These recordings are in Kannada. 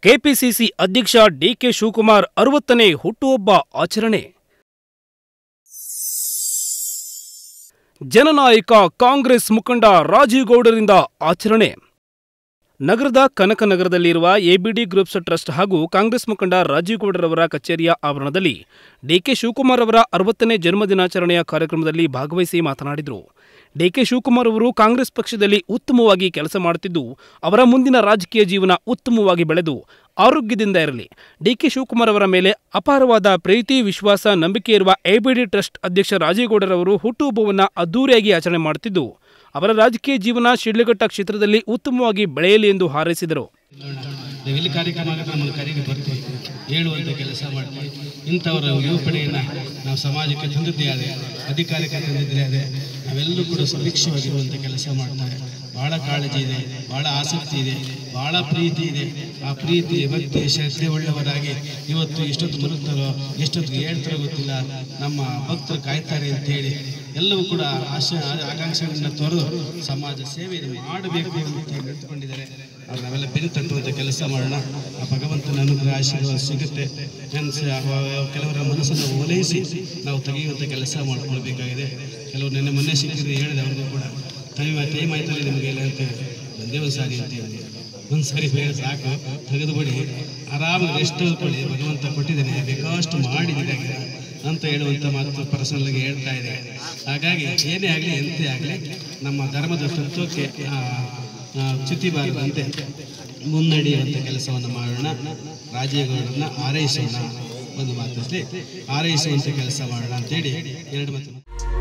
ಕೆಪಿಸಿಸಿ ಅಧ್ಯಕ್ಷ ಡಿಕೆ ಶಿವಕುಮಾರ್ ಅರವತ್ತನೇ ಹುಟ್ಟುಹಬ್ಬ ಆಚರಣೆ ಜನನಾಯಕ ಕಾಂಗ್ರೆಸ್ ಮುಖಂಡ ರಾಜೀವ್ ಗೌಡರಿಂದ ಆಚರಣೆ ನಗರದ ಕನಕನಗರದಲ್ಲಿರುವ ಎಬಿಡಿ ಗ್ರೂಪ್ಸ್ ಟ್ರಸ್ಟ್ ಹಾಗೂ ಕಾಂಗ್ರೆಸ್ ಮುಖಂಡ ರಾಜೀವ್ ಗೌಡರವರ ಕಚೇರಿಯ ಆವರಣದಲ್ಲಿ ಡಿಕೆ ಶಿವಕುಮಾರ್ ಅವರ ಅರವತ್ತನೇ ಜನ್ಮದಿನಾಚರಣೆಯ ಕಾರ್ಯಕ್ರಮದಲ್ಲಿ ಭಾಗವಹಿಸಿ ಮಾತನಾಡಿದರು ಡಿಕೆ ಶಿವಕುಮಾರ್ ಅವರು ಕಾಂಗ್ರೆಸ್ ಪಕ್ಷದಲ್ಲಿ ಉತ್ತಮವಾಗಿ ಕೆಲಸ ಮಾಡುತ್ತಿದ್ದು ಅವರ ಮುಂದಿನ ರಾಜಕೀಯ ಜೀವನ ಉತ್ತಮವಾಗಿ ಬೆಳೆದು ಆರೋಗ್ಯದಿಂದ ಇರಲಿ ಡಿಕೆ ಶಿವಕುಮಾರ್ ಅವರ ಮೇಲೆ ಅಪಾರವಾದ ಪ್ರೀತಿ ವಿಶ್ವಾಸ ನಂಬಿಕೆ ಇರುವ ಎಬಿಡಿ ಟ್ರಸ್ಟ್ ಅಧ್ಯಕ್ಷ ರಾಜೀವ್ ಗೌಡರವರು ಹುಟ್ಟುಹಬ್ಬವನ್ನು ಅದ್ದೂರಿಯಾಗಿ ಆಚರಣೆ ಮಾಡುತ್ತಿದ್ದು ಅವರ ರಾಜಕೀಯ ಜೀವನ ಶಿಡ್ಲಘಟ್ಟ ಕ್ಷೇತ್ರದಲ್ಲಿ ಉತ್ತಮವಾಗಿ ಬೆಳೆಯಲಿ ಎಂದು ಹಾರೈಸಿದರು ಎಲ್ಲಿ ಕಾರ್ಯಕ್ರಮ ಆಗುತ್ತೆ ನಮ್ಮನ್ನು ಕರೀರಿ ಬರ್ತೀವಿ ಹೇಳುವಂಥ ಕೆಲಸ ಮಾಡ್ತೀವಿ ಇಂಥವರ ಯುವಪಡೆಯನ್ನು ನಾವು ಸಮಾಜಕ್ಕೆ ತಂದಿದ್ದೇ ಅದೇ ಅಧಿಕಾರಕ್ಕೆ ತಂದಿದ್ದೇ ಅದೇ ನಾವೆಲ್ಲರೂ ಕೂಡ ಸುಭಿಕ್ಷವಾಗಿರುವಂಥ ಕೆಲಸ ಮಾಡ್ತಾರೆ ಭಾಳ ಕಾಳಜಿ ಇದೆ ಭಾಳ ಆಸಕ್ತಿ ಇದೆ ಭಾಳ ಪ್ರೀತಿ ಇದೆ ಆ ಪ್ರೀತಿ ಭಕ್ತಿ ಶ್ರದ್ಧೆ ಉಳ್ಳವರಾಗಿ ಇವತ್ತು ಎಷ್ಟೊತ್ತು ಬರುತ್ತಾರೋ ಎಷ್ಟೊತ್ತಿಗೆ ಹೇಳ್ತಾರೋ ಗೊತ್ತಿಲ್ಲ ನಮ್ಮ ಭಕ್ತರು ಕಾಯ್ತಾರೆ ಅಂತೇಳಿ ಎಲ್ಲವೂ ಕೂಡ ಆಶೆ ಆಕಾಂಕ್ಷೆಗಳನ್ನ ತೊರೆದು ಸಮಾಜ ಸೇವೆ ಮಾಡಬೇಕು ಅಂತ ನಿಂತ್ಕೊಂಡಿದ್ದಾರೆ ಅದು ನಾವೆಲ್ಲ ಬೆನ್ನು ತಟ್ಟುವಂಥ ಕೆಲಸ ಮಾಡೋಣ ಆ ಭಗವಂತನ ಅನುಗ್ರಹ ಆಶೀರ್ವಾದ ಸಿಗುತ್ತೆ ಅನ್ಸ ಕೆಲವರ ಮನಸ್ಸನ್ನು ಓಲೈಸಿ ನಾವು ತೆಗೆಯುವಂಥ ಕೆಲಸ ಮಾಡ್ಕೊಳ್ಬೇಕಾಗಿದೆ ಕೆಲವರು ನೆನ್ನೆ ಮೊನ್ನೆ ಸಿಕ್ಕಿದ್ರೆ ಹೇಳಿದೆ ಅವ್ರಿಗೂ ಕೂಡ ಟೈಮ್ ಟೈಮ್ ಆಯ್ತಲ್ಲ ನಿಮಗೆ ಇಲ್ಲ ಅಂತ ಒಂದೇ ಒಂದು ಸಾರಿ ಅಂತ ಹೇಳಿದೆ ಒಂದು ಸಾರಿ ಬೇರೆ ಸಾಕು ತೆಗೆದು ಬಿಡಿ ಆರಾಮಾಗಿ ರೆಸ್ಟ್ ಕೊಡಿ ಭಗವಂತ ಕೊಟ್ಟಿದ್ದಾನೆ ಬೇಕಾಷ್ಟು ಮಾಡಿದ್ದೀರಾಗಿದೆ ಅಂತ ಹೇಳುವಂಥ ಮಾತು ಪರ್ಸನಲ್ಗೆ ಹೇಳ್ತಾ ಇದೆ ಹಾಗಾಗಿ ಏನೇ ಆಗಲಿ ಎಂತೆ ಆಗಲಿ ನಮ್ಮ ಧರ್ಮದ ತತ್ವಕ್ಕೆ ಆ, ಆ, ಚ್ಯುತಿ ಬಾರದಂತೆ ಮುನ್ನಡೆಯುವಂಥ ಕೆಲಸವನ್ನು ಮಾಡೋಣ ರಾಜೇಗೌಡರನ್ನ ಆರೈಸೋಣ ಒಂದು ಮಾತಲ್ಲಿ ಆರೈಸುವಂಥ ಕೆಲಸ ಮಾಡೋಣ ಅಂತೇಳಿ ಎರಡು ಮಾತು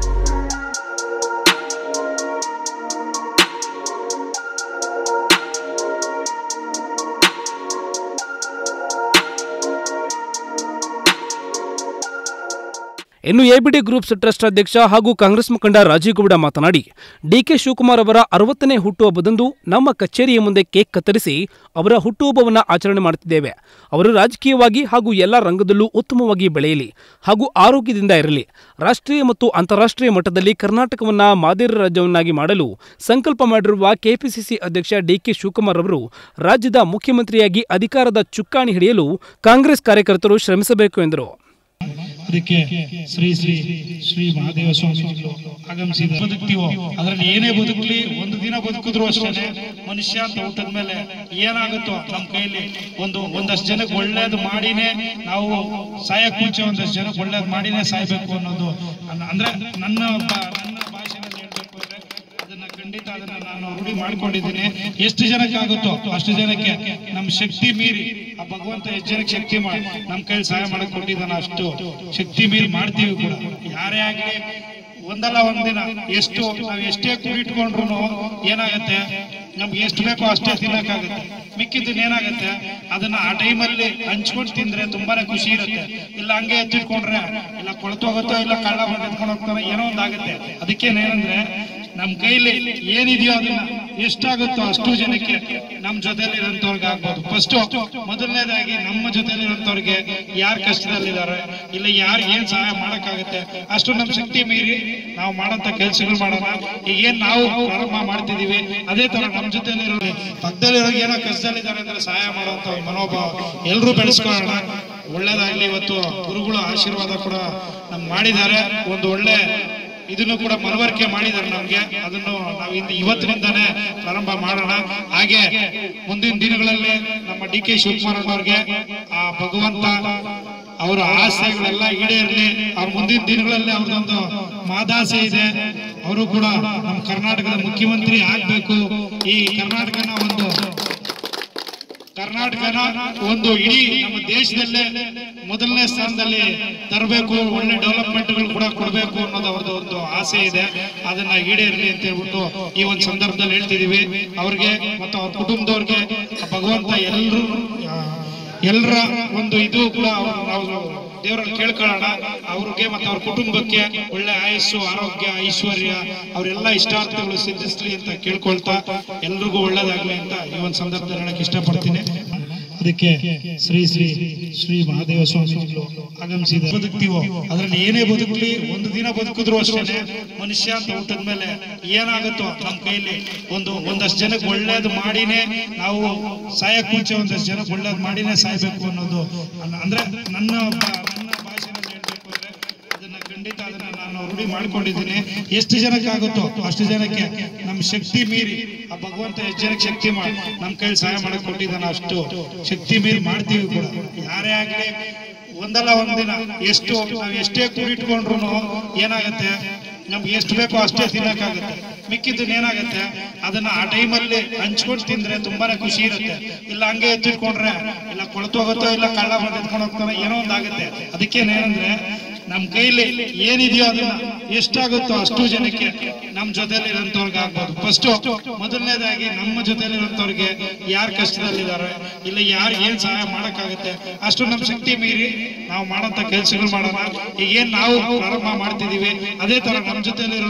ಇನ್ನು ಎಬಿಡಿ ಗ್ರೂಪ್ಸ್ ಟ್ರಸ್ಟ್ ಅಧ್ಯಕ್ಷ ಹಾಗೂ ಕಾಂಗ್ರೆಸ್ ಮುಖಂಡ ರಾಜೀವ್ ಗೌಡ ಮಾತನಾಡಿ ಡಿಕೆ ಶಿವಕುಮಾರ್ ಅವರ ಅರವತ್ತನೇ ಹುಟ್ಟುಹಬ್ಬದಂದು ನಮ್ಮ ಕಚೇರಿಯ ಮುಂದೆ ಕೇಕ್ ಕತ್ತರಿಸಿ ಅವರ ಹುಟ್ಟುಹಬ್ಬವನ್ನು ಆಚರಣೆ ಮಾಡುತ್ತಿದ್ದೇವೆ ಅವರು ರಾಜಕೀಯವಾಗಿ ಹಾಗೂ ಎಲ್ಲ ರಂಗದಲ್ಲೂ ಉತ್ತಮವಾಗಿ ಬೆಳೆಯಲಿ ಹಾಗೂ ಆರೋಗ್ಯದಿಂದ ಇರಲಿ ರಾಷ್ಟ್ರೀಯ ಮತ್ತು ಅಂತಾರಾಷ್ಟ್ರೀಯ ಮಟ್ಟದಲ್ಲಿ ಕರ್ನಾಟಕವನ್ನ ಮಾದರಿ ರಾಜ್ಯವನ್ನಾಗಿ ಮಾಡಲು ಸಂಕಲ್ಪ ಮಾಡಿರುವ ಕೆಪಿಸಿಸಿ ಅಧ್ಯಕ್ಷ ಡಿಕೆ ಶಿವಕುಮಾರ್ ಅವರು ರಾಜ್ಯದ ಮುಖ್ಯಮಂತ್ರಿಯಾಗಿ ಅಧಿಕಾರದ ಚುಕ್ಕಾಣಿ ಹಿಡಿಯಲು ಕಾಂಗ್ರೆಸ್ ಕಾರ್ಯಕರ್ತರು ಶ್ರಮಿಸಬೇಕು ಎಂದರು ಅದಕ್ಕೆ ಶ್ರೀ ಶ್ರೀ ಶ್ರೀ ಮಹಾದೇವ ಸ್ವಾಮೀಜಿಗಳು ಆಗಮಿಸಿದ ಬದುಕ್ತೀವೋ ಅದ್ರಲ್ಲಿ ಏನೇ ಬದುಕಲಿ ಒಂದು ದಿನ ಬದುಕಿದ್ರು ಅಷ್ಟೇನೆ ಮನುಷ್ಯ ಅಂತ ಹುಟ್ಟದ ಮೇಲೆ ಏನಾಗುತ್ತೋ ನಮ್ಮ ಕೈಯಲ್ಲಿ ಒಂದು ಒಂದಷ್ಟು ಜನಕ್ಕೆ ಒಳ್ಳೇದು ಮಾಡಿನೇ ನಾವು ಸಾಯಕ್ ಮುಂಚೆ ಒಂದಷ್ಟು ಜನಕ್ಕೆ ಒಳ್ಳೇದು ಮಾಡಿನೇ ಸಾಯ್ಬೇಕು ಅನ್ನೋದು ಅನ್ನ- ಅಂದ್ರೆ ನನ್ನ ಬ- ನನ್ನ ಭಾಷೆನಲ್ಲಿ ಹೇಳ್ಬೇಕು ಅಂದ್ರೆ ಅದನ್ನ ಖಂಡಿತ ಅದನ್ನ ನಾನು ರೂಢಿ ಮಾಡ್ಕೊಂಡಿದ್ದೀನಿ ಎಷ್ಟು ಜನಕ್ಕೆ ಆಗುತ್ತೋ ಅಷ್ಟು ಜನಕ್ಕೆ ನಮ್ಮ ಶಕ್ತಿ ಮೀರಿ ಆ ಭಗವಂತ ಎಷ್ಟು ಜನಕ್ಕೆ ಶಕ್ತಿ ಮಾಡಿ ನಮ್ಮ ಕೈಲಿ ಸಹಾಯ ಮಾಡಕ್ ಕೊಟ್ಟಿದ್ದಾನ ಅಷ್ಟು ಶಕ್ತಿ ಮೀರಿ ಮಾಡ್ತೀವಿ ಕೂಡ ಯಾರೇ ಆಗ್ಲಿ ಒಂದಲ್ಲ ಒಂದಿನ ಎಷ್ಟು ನಾವು ಎಷ್ಟೇ ಕುಡಿಟ್ಕೊಂಡ್ರು ಏನಾಗತ್ತೆ ನಮ್ಗೆ ಎಷ್ಟು ಬೇಕೋ ಅಷ್ಟೇ ತಿನ್ನಕ್ಕಾಗತ್ತೆ ಮಿಕ್ಕಿದ್ದನ್ನ ಏನಾಗತ್ತೆ ಅದನ್ನ ಆ ಟೈಮಲ್ಲಿ ಹಂಚ್ಕೊಂಡು ತಿಂದ್ರೆ ತುಂಬಾನೇ ಖುಷಿ ಇರುತ್ತೆ ಇಲ್ಲ ಹಂಗೆ ಎತ್ತಿಟ್ಕೊಂಡ್ರೆ ಇಲ್ಲ ಕೊಳ್ತೋಗುತ್ತೋ ಇಲ್ಲ ಕಳ್ಳ ಬಂದು ಎತ್ಕೊಂಡು ಹೋಗ್ತಾನೆ ಏನೋ ಒಂದಾಗುತ್ತೆ ಅದಕ್ಕೇನೇನಂದ್ರೆ ನಮ್ ಕೈಲಿ ಏನಿದೆಯೋ ಅದನ್ನ ಎಷ್ಟಾಗುತ್ತೋ ಅಷ್ಟು ಜನಕ್ಕೆ ನಮ್ ಜೊತೆಲಿರೋಂಥವ್ರಿಗೆ ಆಗ್ಬೋದು ಫಸ್ಟ್ ಮೊದಲನೇದಾಗಿ ನಮ್ಮ ಜೊತೆಲಿರೋಂಥವ್ರಿಗೆ ಯಾರು ಕಷ್ಟದಲ್ಲಿದ್ದಾರೆ ಇಲ್ಲ ಯಾರು ಏನ್ ಸಹಾಯ ಮಾಡಕ್ಕಾಗತ್ತೆ ಅಷ್ಟು ನಮ್ ಶಕ್ತಿ ಮೀರಿ ನಾವು ಮಾಡಂತ ಕೆಲ್ಸಗಳು ಮಾಡೋಣ ಈಗ ಏನ್ ನಾವು ಪ್ರಾರಂಭ ಮಾಡ್ತಿದೀವಿ ಅದೇ ತರ ನಮ್ ಜೊತೆಲಿರೋ ಪಕ್ಕದಲ್ಲಿರೋರಿಗೆ ಏನೋ ಕಷ್ಟದಲ್ಲಿದ್ದಾರೆ ಅಂದ್ರೆ ಸಹಾಯ ಮಾಡುವಂತ ಒಂದು ಮನೋಭಾವ ಎಲ್ರೂ ಬೆಳೆಸ್ಕೊಳ್ಳೋಣ ಒಳ್ಳೇದಾಗ್ಲಿ ಇವತ್ತು ಗುರುಗಳು ಆಶೀರ್ವಾದ ಕೂಡ ನಮ್ ಮಾಡಿದ್ದಾರೆ ಒಂದು ಒಳ್ಳೆ ಇದನ್ನು ಕೂಡ ಮನವರಿಕೆ ಮಾಡಿದ್ದಾರೆ ನಮ್ಗೆ ಅದನ್ನು ನಾವು ಇಂದ ಇವತ್ತಿನಿಂದಾನೇ ಪ್ರಾರಂಭ ಮಾಡೋಣ ಹಾಗೆ ಮುಂದಿನ ದಿನಗಳಲ್ಲಿ ನಮ್ಮ ಡಿ ಕೆ ಶಿವಕುಮಾರ್ ಅವ್ರಿಗೆ ಆ ಭಗವಂತ ಅವರ ಆಸೆಗಳೆಲ್ಲ ಈಡೇರಲಿ ಅವ್ರ ಮುಂದಿನ ದಿನಗಳಲ್ಲಿ ಅವ್ರದೊಂದು ಮಾದಾಸೆ ಇದೆ ಅವರು ಕೂಡ ನಮ್ಮ ಕರ್ನಾಟಕದ ಮುಖ್ಯಮಂತ್ರಿ ಆಗ್ಬೇಕು ಈ ಕರ್ನಾಟಕನ ಒಂದು ಕರ್ನಾಟಕನ ಒಂದು ಇಡೀ ನಮ್ಮ ದೇಶದಲ್ಲೇ ಮೊದಲನೇ ಸ್ಥಾನದಲ್ಲಿ ತರಬೇಕು ಒಳ್ಳೆ ಡೆವಲಪ್ಮೆಂಟ್ಗಳು ಕೂಡ ಕೊಡಬೇಕು ಅನ್ನೋದು ಅವ್ರದ್ದು ಒಂದು ಆಸೆ ಇದೆ ಅದನ್ನ ಈಡೇರಲಿ ಅಂತ ಹೇಳ್ಬಿಟ್ಟು ಈ ಒಂದು ಸಂದರ್ಭದಲ್ಲಿ ಹೇಳ್ತಿದೀವಿ ಅವ್ರಿಗೆ ಮತ್ತು ಅವ್ರ ಕುಟುಂಬದವ್ರಿಗೆ ಆ ಭಗವಂತ ಎಲ್ಲರೂ ಎಲ್ಲರ ಒಂದು ಇದು ಕೂಡ ಅವ್ರು ನಾವು ದೇವರಲ್ಲಿ ಕೇಳ್ಕೊಳ್ಳೋಣ ಅವ್ರಿಗೆ ಮತ್ತು ಅವ್ರ ಕುಟುಂಬಕ್ಕೆ ಒಳ್ಳೆ ಆಯಸ್ಸು ಆರೋಗ್ಯ ಐಶ್ವರ್ಯ ಅವರೆಲ್ಲ ಇಷ್ಟಾರ್ಥಗಳು ಸಿದ್ಧಿಸ್ಲಿ ಅಂತ ಕೇಳ್ಕೊಳ್ತಾ ಎಲ್ರಿಗೂ ಒಳ್ಳೇದಾಗ್ಲಿ ಅಂತ ಈ ಒಂದು ಸಂದರ್ಭದಲ್ಲಿ ಹೇಳಕ್ ಇಷ್ಟಪಡ್ತೀನಿ ಅದಕ್ಕೆ ಶ್ರೀ ಶ್ರೀ ಶ್ರೀ ಮಹಾದೇವ ಸ್ವಾಮೀಜಿಗಳು ಆಗಮಿಸಿದ ಬದುಕ್ತೀವೋ ಅದ್ರಲ್ಲಿ ಏನೇ ಬದುಕಲಿ ಒಂದು ದಿನ ಬದುಕಿದ್ರು ಅಷ್ಟೇ ಮನುಷ್ಯ ಅಂತ ಹುಟ್ಟಿದ ಮೇಲೆ ಏನಾಗುತ್ತೋ ನಮ್ಮ ಕೈಲಿ ಒಂದು ಒಂದಷ್ಟು ಜನಕ್ಕೆ ಒಳ್ಳೇದು ಮಾಡಿನೇ ನಾವು ಸಾಯಕ್ ಮುಂಚೆ ಒಂದಷ್ಟು ಜನಕ್ಕೆ ಒಳ್ಳೇದು ಮಾಡಿನೇ ಸಾಯ್ಬೇಕು ಅನ್ನೋದು ಅನ್ನ- ಅಂದ್ರೆ ನನ್ನ ಬ- ನನ್ನ ಭಾಷೆನಲ್ಲಿ ಹೇಳ್ಬೇಕು ಅಂದ್ರೆ ಅದನ್ನ ಖಂಡಿತ ಅದನ್ನ ನಾನು ರೂಢಿ ಮಾಡ್ಕೊಂಡಿದ್ದೀನಿ ಎಷ್ಟು ಜನಕ್ಕೆ ಆಗುತ್ತೋ ಅಷ್ಟು ಜನಕ್ಕೆ ನಮ್ಮ ಶಕ್ತಿ ಮೀರಿ ಆ ಭಗವಂತ ಎಷ್ಟು ಜನಕ್ಕೆ ಶಕ್ತಿ ಮಾಡಿ ನಮ್ಮ ಕೈಲಿ ಸಹಾಯ ಮಾಡಕ್ ಕೊಟ್ಟಿದ್ದಾನೆ ಅಷ್ಟು ಶಕ್ತಿ ಮೀರಿ ಮಾಡ್ತೀವಿ ಕೂಡ ಯಾರೇ ಆಗ್ಲಿ ಒಂದಲ್ಲ ಒಂದಿನ ಎಷ್ಟು ನಾವು ಎಷ್ಟೇ ಕೂಡಿಟ್ಕೊಂಡ್ರು ಏನಾಗತ್ತೆ ನಮ್ಗೆ ಎಷ್ಟು ಬೇಕೋ ಅಷ್ಟೇ ತಿನ್ನಕ್ಕಾಗುತ್ತೆ ಮಿಕ್ಕಿದ್ದನ್ನ ಏನಾಗುತ್ತೆ ಅದನ್ನ ಆ ಟೈಮಲ್ಲಿ ಹಂಚ್ಕೊಂಡು ತಿಂದ್ರೆ ತುಂಬಾನೇ ಖುಷಿ ಇರುತ್ತೆ ಇಲ್ಲ ಹಂಗೆ ಎತ್ತಿಟ್ಕೊಂಡ್ರೆ ಇಲ್ಲ ಕೊಳ್ತೋಗುತ್ತೋ ಇಲ್ಲ ಕಳ್ಳ ಬಂದು ಎತ್ಕೊಂಡು ಹೋಗ್ತಾನೆ ಏನೋ ಒಂದಾಗುತ್ತೆ ಅದಕ್ಕೇನೇನಂದ್ರೆ ನಮ್ ಕೈಲಿ ಏನಿದೆಯೋ ಅದನ್ನ ಎಷ್ಟಾಗುತ್ತೋ ಅಷ್ಟು ಜನಕ್ಕೆ ನಮ್ ಜೊತೆಲಿ ಇರೋಂಥವ್ರಿಗೆ ಆಗ್ಬೋದು ಫಸ್ಟ್ ಮೊದಲನೇದಾಗಿ ನಮ್ಮ ಜೊತೆಲಿ ಇರೋಂಥವ್ರಿಗೆ ಯಾರು ಕಷ್ಟದಲ್ಲಿದ್ದಾರೆ ಇಲ್ಲ ಯಾರು ಏನ್ ಸಹಾಯ ಮಾಡಕ್ಕಾಗುತ್ತೆ ಅಷ್ಟು ನಮ್ ಶಕ್ತಿ ಮೀರಿ ನಾವು ಮಾಡೋಂಥ ಕೆಲಸಗಳು ಮಾಡೋಣ ಈಗ ಏನ್ ನಾವು ಪ್ರಾರಂಭ ಮಾಡ್ತಿದೀವಿ ಅದೇ ತರ ನಮ್ ಜೊತೆಲಿರೋ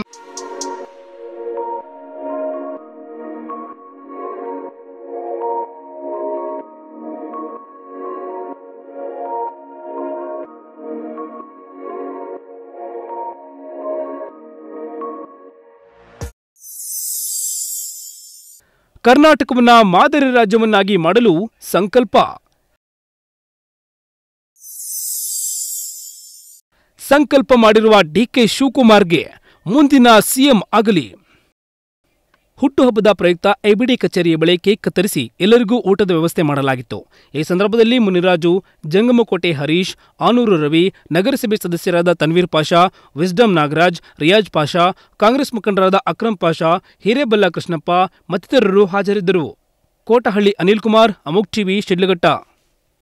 ಕರ್ನಾಟಕವನ್ನ ಮಾದರಿ ರಾಜ್ಯವನ್ನಾಗಿ ಮಾಡಲು ಸಂಕಲ್ಪ ಸಂಕಲ್ಪ ಮಾಡಿರುವ ಡಿಕೆ ಶಿವಕುಮಾರ್ಗೆ ಮುಂದಿನ ಸಿಎಂ ಆಗಲಿ ಹುಟ್ಟುಹಬ್ಬದ ಪ್ರಯುಕ್ತ ಎಬಿಡಿ ಕಚೇರಿಯ ಬಳಿ ಕೇಕ್ ಕತ್ತರಿಸಿ ಎಲ್ಲರಿಗೂ ಊಟದ ವ್ಯವಸ್ಥೆ ಮಾಡಲಾಗಿತ್ತು ಈ ಸಂದರ್ಭದಲ್ಲಿ ಮುನಿರಾಜು ಜಂಗಮಕೋಟೆ ಹರೀಶ್ ಆನೂರು ರವಿ ನಗರಸಭೆ ಸದಸ್ಯರಾದ ತನ್ವೀರ್ ಪಾಷಾ ವಿಸ್ಡಮ್ ನಾಗರಾಜ್ ರಿಯಾಜ್ ಪಾಷಾ ಕಾಂಗ್ರೆಸ್ ಮುಖಂಡರಾದ ಅಕ್ರಮ್ ಪಾಷಾ ಹಿರೇಬಲ್ಲ ಕೃಷ್ಣಪ್ಪ ಮತ್ತಿತರರು ಹಾಜರಿದ್ದರು ಕೋಟಹಳ್ಳಿ ಅನಿಲ್ ಕುಮಾರ್ ಅಮುಕ್ ಟಿವಿ ಶಿಡ್ಲಘಟ್ಟ